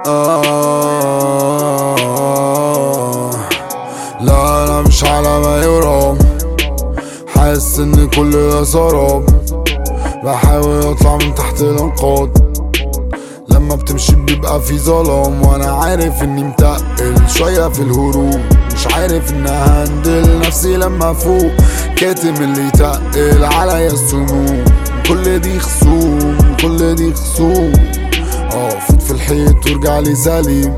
آه لا انا مش على ما يرام حاسس ان كل ده سراب بحاول اطلع من تحت الانقاض لما بتمشي بيبقى في ظلام وانا عارف اني متقل شوية في الهروب مش عارف ان هندل نفسي لما فوق كاتم اللي يتقل عليا السموم كل دي خصوم كل دي خصوم اه فوت في الحيط وارجع لي سليم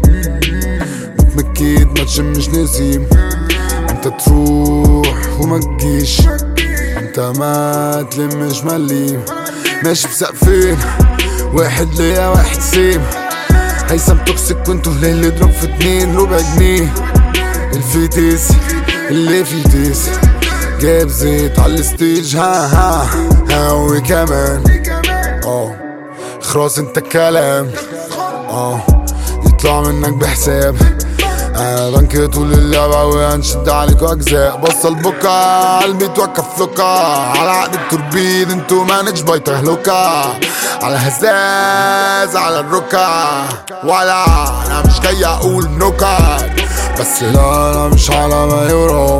متمكيت ما تشمش نسيم انت تروح وما تجيش انت ما تلمش مليم ماشي بسقفين واحد ليا واحد سيم هيثم توكسيك وانتو الليل اضرب في اتنين ربع جنيه الفيتيس اللي فيتيس جايب زيت على الستيج ها ها هاوي كمان اه خلاص انت الكلام اه يطلع منك بحساب انا بنك طول اللعبة وهنشد عليكوا اجزاء بصل بكا قلبي توقف لوكا على عقد التوربين انتو مانج باي تهلكا على هزاز على الركا ولا انا مش جاي اقول نكت بس لا انا مش على ما يرام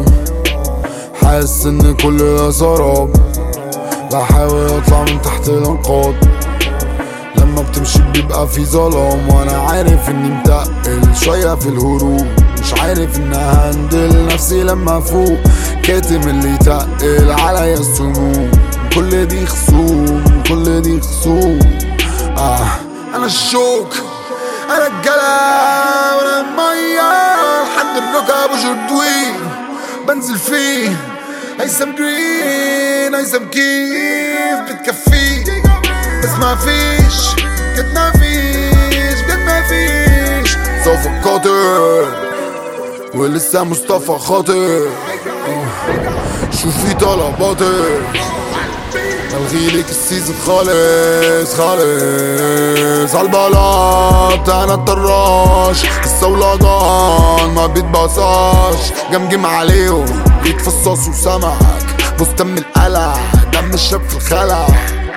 حاسس ان كل ده سراب بحاول اطلع من تحت الانقاض لما بتمشي بيبقى في ظلام وانا عارف اني متقل شوية في الهروب مش عارف ان هندل نفسي لما فوق كاتم اللي يتقل عليا السموم كل دي خصوم كل دي خصوم آه انا الشوك انا الجلا وانا المية لحد الركب وجردوين بنزل فيه هيثم جرين هيثم كيف بتكفيه بس ما فيش قد ما فيش قد ما فيش سوف قاتل ولسه مصطفى خاطر شوفي طلباتي الغيلك السيزون خالص خالص عالبلاط انا الطراش الصولجان ما بيتبصاش جمجم عليهم بيتفصصوا سمك بص تم القلع دم الشاب في الخلع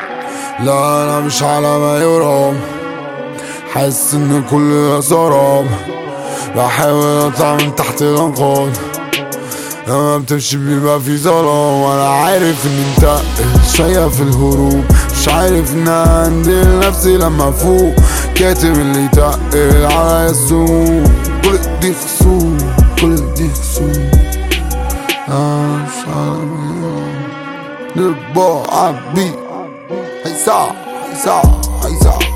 لا انا مش على ما يرام حاسس ان كل ده سراب بحاول اطلع من تحت الانقاض لما بتمشي بيبقى في ظلام وانا عارف اني متقل شوية في الهروب مش عارف ان عندي نفسي لما فوق كاتم اللي يتقل على السموم كل دي خصوم كل دي خصوم انا مش على ما يرام نربع عبي هيسع هيسع هيسع